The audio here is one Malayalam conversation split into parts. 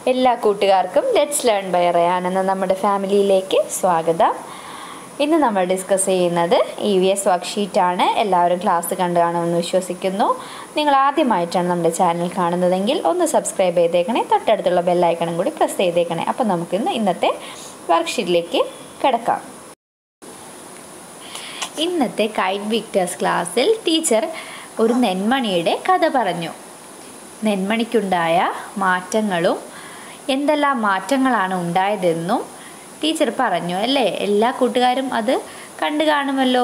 എല്ലാ കൂട്ടുകാർക്കും ലെറ്റ്സ് ലേൺ ബൈ റയാൻ എന്ന നമ്മുടെ ഫാമിലിയിലേക്ക് സ്വാഗതം ഇന്ന് നമ്മൾ ഡിസ്കസ് ചെയ്യുന്നത് ഇ വി എസ് വർക്ക്ഷീറ്റാണ് എല്ലാവരും ക്ലാസ് കണ്ടു കാണുമെന്ന് വിശ്വസിക്കുന്നു നിങ്ങൾ ആദ്യമായിട്ടാണ് നമ്മുടെ ചാനൽ കാണുന്നതെങ്കിൽ ഒന്ന് സബ്സ്ക്രൈബ് ചെയ്തേക്കണേ തൊട്ടടുത്തുള്ള ബെല്ലൈക്കണും കൂടി പ്രസ് ചെയ്തേക്കണേ അപ്പോൾ നമുക്കിന്ന് ഇന്നത്തെ വർക്ക്ഷീറ്റിലേക്ക് കിടക്കാം ഇന്നത്തെ കൈറ്റ് വിക്ടേഴ്സ് ക്ലാസ്സിൽ ടീച്ചർ ഒരു നെന്മണിയുടെ കഥ പറഞ്ഞു നെന്മണിക്കുണ്ടായ മാറ്റങ്ങളും എന്തെല്ലാം മാറ്റങ്ങളാണ് ഉണ്ടായതെന്നും ടീച്ചർ പറഞ്ഞു അല്ലേ എല്ലാ കൂട്ടുകാരും അത് കണ്ടു കാണുമല്ലോ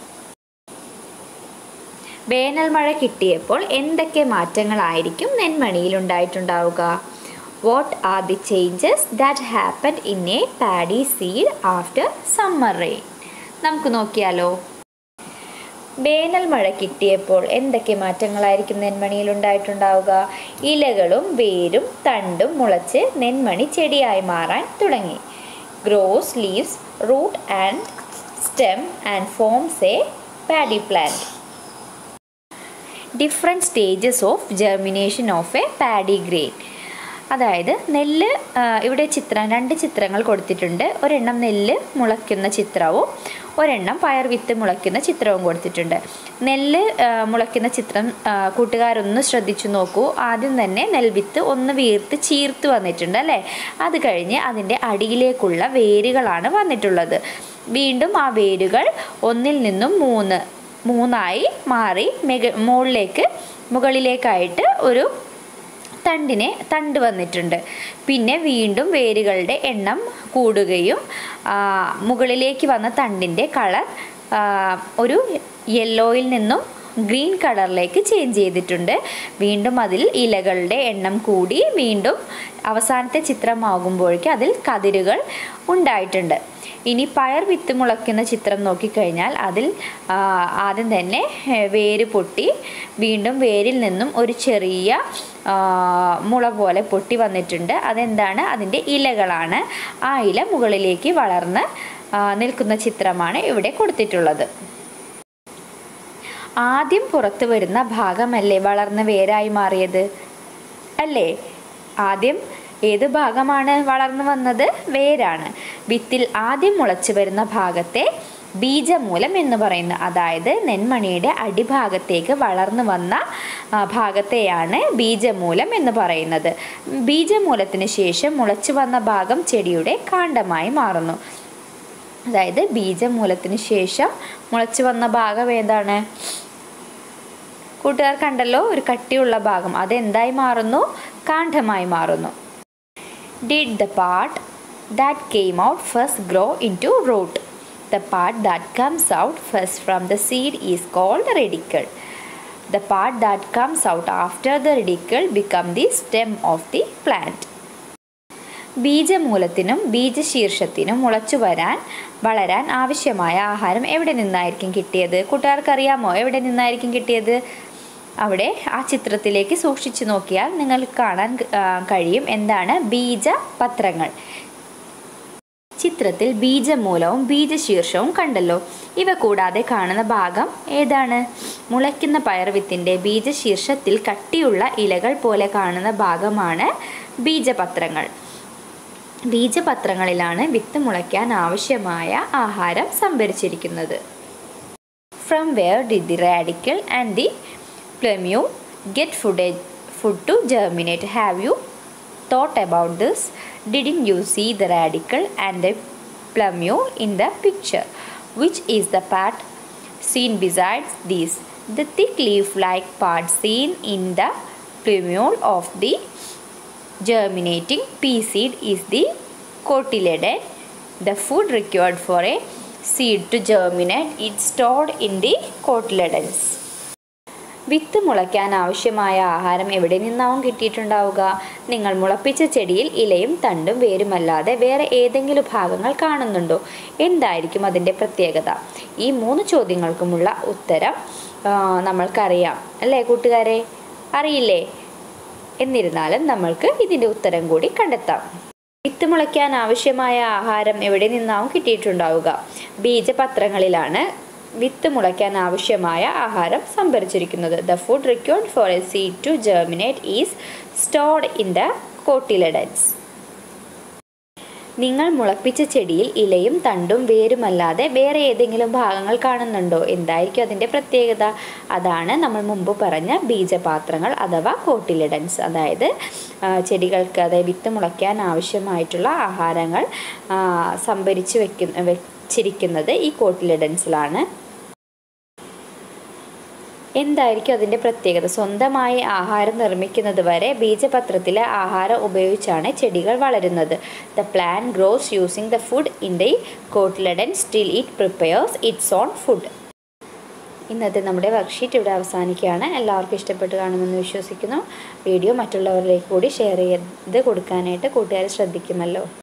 വേനൽ മഴ കിട്ടിയപ്പോൾ എന്തൊക്കെ മാറ്റങ്ങളായിരിക്കും നെന്മണിയിൽ ഉണ്ടായിട്ടുണ്ടാവുക what are the changes that happen in a paddy seed after summer rain നമുക്ക് നോക്കിയാലോ വേനൽ മഴ കിട്ടിയപ്പോൾ എന്തൊക്കെ മാറ്റങ്ങളായിരിക്കും നെന്മണിയിൽ ഉണ്ടായിട്ടുണ്ടാവുക ഇലകളും വേരും തണ്ടും മുളച്ച് നെന്മണി ചെടിയായി മാറാൻ തുടങ്ങി grows leaves root and stem and forms a paddy plant different stages of germination of a paddy grain അതായത് നെല്ല് ആ, ഇവിടെ ചിത്രം രണ്ട് ചിത്രങ്ങൾ കൊടുത്തിട്ടുണ്ട് ഒരെണ്ണം നെല്ല് മുളയ്ക്കുന്ന ചിത്രവും ഒരെണ്ണം പയർ വിത്ത് മുളയ്ക്കുന്ന ചിത്രവും കൊടുത്തിട്ടുണ്ട് നെല്ല് ആ, മുളയ്ക്കുന്ന ചിത്രം ആ, കൂട്ടുകാരൊന്ന് ശ്രദ്ധിച്ചു നോക്കൂ ആദ്യം തന്നെ നെൽവിത്ത് ഒന്ന് വീർത്ത് ചീർത്ത് വന്നിട്ടുണ്ട് അല്ലേ അത് കഴിഞ്ഞ് അതിൻ്റെ അടിയിലേക്കുള്ള വേരുകളാണ് വന്നിട്ടുള്ളത് വീണ്ടും ആ വേരുകൾ ഒന്നിൽ നിന്നും മൂന്ന് മൂന്നായി മാറി മെക മുകളിലേക്ക് മുകളിലേക്കായിട്ട് ഒരു തണ്ടിനെ തണ്ട് വന്നിട്ടുണ്ട് പിന്നെ വീണ്ടും വേരുകളുടെ എണ്ണം കൂടുകയും ആ, മുകളിലേക്ക് വന്ന തണ്ടിൻ്റെ കളർ ഒരു യെല്ലോയിൽ നിന്നും ഗ്രീൻ കളറിലേക്ക് ചേഞ്ച് ചെയ്തിട്ടുണ്ട് വീണ്ടും അതിൽ ഇലകളുടെ എണ്ണം കൂടി വീണ്ടും അവസാനത്തെ ചിത്രമാകുമ്പോഴേക്കും അതിൽ കതിരുകൾ ഉണ്ടായിട്ടുണ്ട് ഇനി പയർ വിത്ത് മുളയ്ക്കുന്ന ചിത്രം നോക്കിക്കഴിഞ്ഞാൽ അതിൽ ആ, ആദ്യം തന്നെ ഏ, വേര് പൊട്ടി വീണ്ടും വേരിൽ നിന്നും ഒരു ചെറിയ ആ, മുള പോലെ പൊട്ടി വന്നിട്ടുണ്ട് അതെന്താണ് അതിൻ്റെ ഇലകളാണ് ആ ഇല മുകളിലേക്ക് വളർന്ന് ആ, നിൽക്കുന്ന ചിത്രമാണ് ഇവിടെ കൊടുത്തിട്ടുള്ളത് ആദ്യം പുറത്തു വരുന്ന ഭാഗമല്ലേ വളർന്ന് വേരായി മാറിയത് അല്ലേ ആദ്യം ഏത് ഭാഗമാണ് വളർന്നു വന്നത് വേരാണ് വിത്തിൽ ആദ്യം മുളച്ചു വരുന്ന ഭാഗത്തെ ബീജമൂലം എന്ന് പറയുന്നു അതായത് നെന്മണിയുടെ അടിഭാഗത്തേക്ക് വളർന്നു വന്ന ആ, ഭാഗത്തെയാണ് ബീജമൂലം എന്ന് പറയുന്നത് ബീജമൂലത്തിന് ശേഷം മുളച്ചു വന്ന ഭാഗം ചെടിയുടെ കാണ്ഡമായി മാറുന്നു അതായത് ബീജമൂലത്തിന് ശേഷം മുളച്ചു വന്ന ഭാഗം ഏതാണ് കൂട്ടുകാർ കണ്ടല്ലോ ഒരു കട്ടിയുള്ള ഭാഗം അത് എന്തായി മാറുന്നു കാണ്ഡമായി മാറുന്നു did the part that came out first grow into root the part that comes out first from the seed is called radicle the part that comes out after the radicle become the stem of the plant ബീജമൂലത്തിനും ബീജശീർഷത്തിനും മുളച്ചു വരാൻ വളരാൻ ആവശ്യമായ ആഹാരം എവിടെ നിന്നായിരിക്കും കിട്ടിയത് കൂട്ടുകാർക്കറിയാമോ എവിടെ നിന്നായിരിക്കും കിട്ടിയത് അവിടെ ആ ചിത്രത്തിലേക്ക് സൂക്ഷിച്ചു നോക്കിയാൽ നിങ്ങൾക്ക് കാണാൻ ആ, കഴിയും എന്താണ് ബീജപത്രങ്ങൾ ചിത്രത്തിൽ ബീജമൂലവും ബീജശീർഷവും കണ്ടല്ലോ ഇവ കൂടാതെ കാണുന്ന ഭാഗം ഏതാണ് മുളയ്ക്കുന്ന പയർവിത്തിൻ്റെ ബീജശീർഷത്തിൽ കട്ടിയുള്ള ഇലകൾ പോലെ കാണുന്ന ഭാഗമാണ് ബീജപത്രങ്ങൾ ബീജപത്രങ്ങളിലാണ് വിത്ത് മുളയ്ക്കാൻ ആവശ്യമായ ആഹാരം സംഭരിച്ചിരിക്കുന്നത് from where did the radicle and the plumule get food food to germinate have you thought about this didn't you see the radicle and the plumule in the picture which is the part seen besides these the thick leaf like part seen in the plumule of the germinating pea seed is the cotyledon the food required for a seed to germinate is stored in the cotyledons വിത്ത് മുളയ്ക്കാൻ ആവശ്യമായ ആഹാരം എവിടെ നിന്നാവും കിട്ടിയിട്ടുണ്ടാവുക നിങ്ങൾ മുളപ്പിച്ച ചെടിയിൽ ഇലയും തണ്ടും വേരുമല്ലാതെ വേറെ ഏതെങ്കിലും ഭാഗങ്ങൾ കാണുന്നുണ്ടോ എന്തായിരിക്കും അതിൻ്റെ പ്രത്യേകത ഈ മൂന്ന് ചോദ്യങ്ങൾക്കുമുള്ള ഉത്തരം ആ, നമ്മൾക്കറിയാം അല്ലേ കൂട്ടുകാരെ അറിയില്ലേ എന്നിരുന്നാലും നമ്മൾക്ക് ഇതിൻ്റെ ഉത്തരം കൂടി കണ്ടെത്താം വിത്ത് മുളയ്ക്കാൻ ആവശ്യമായ ആഹാരം എവിടെ നിന്നാവും കിട്ടിയിട്ടുണ്ടാവുക ബീജപത്രങ്ങളിലാണ് വിത്ത് മുളയ്ക്കാൻ ആവശ്യമായ ആഹാരം സംഭരിച്ചിരിക്കുന്നത് the food required for a seed to germinate is stored in the cotyledons നിങ്ങൾ മുളപ്പിച്ച ചെടിയിൽ ഇലയും തണ്ടും വേരുമല്ലാതെ വേറെ ഏതെങ്കിലും ഭാഗങ്ങൾ കാണുന്നുണ്ടോ എന്തായിരിക്കും അതിൻ്റെ പ്രത്യേകത അതാണ് നമ്മൾ മുമ്പ് പറഞ്ഞ ബീജപാത്രങ്ങൾ അഥവാ കോട്ടിലിഡൻസ് അതായത് ആ, ചെടികൾക്ക് അതായത് വിത്ത് മുളയ്ക്കാൻ ആവശ്യമായിട്ടുള്ള ആഹാരങ്ങൾ ആ, സംഭരിച്ച് വെക്കുന്ന വെച്ചിരിക്കുന്നത് ഈ കോട്ടിലിഡൻസിലാണ് എന്തായിരിക്കും അതിൻ്റെ പ്രത്യേകത സ്വന്തമായി ആഹാരം നിർമ്മിക്കുന്നത് വരെ ബീജപത്രത്തിലെ ആഹാരം ഉപയോഗിച്ചാണ് ചെടികൾ വളരുന്നത് the plant grows using the food in the cotyledon still it prepares its own food ഇന്നത്തെ നമ്മുടെ വർക്ക്ഷീറ്റ് ഇവിടെ അവസാനിക്കുകയാണ് എല്ലാവർക്കും ഇഷ്ടപ്പെട്ട് കാണുമെന്ന് വിശ്വസിക്കുന്നു വീഡിയോ മറ്റുള്ളവരിലേക്ക് കൂടി ഷെയർ ചെയ്ത് കൊടുക്കാനായിട്ട് കൂട്ടുകാർ ശ്രദ്ധിക്കുമല്ലോ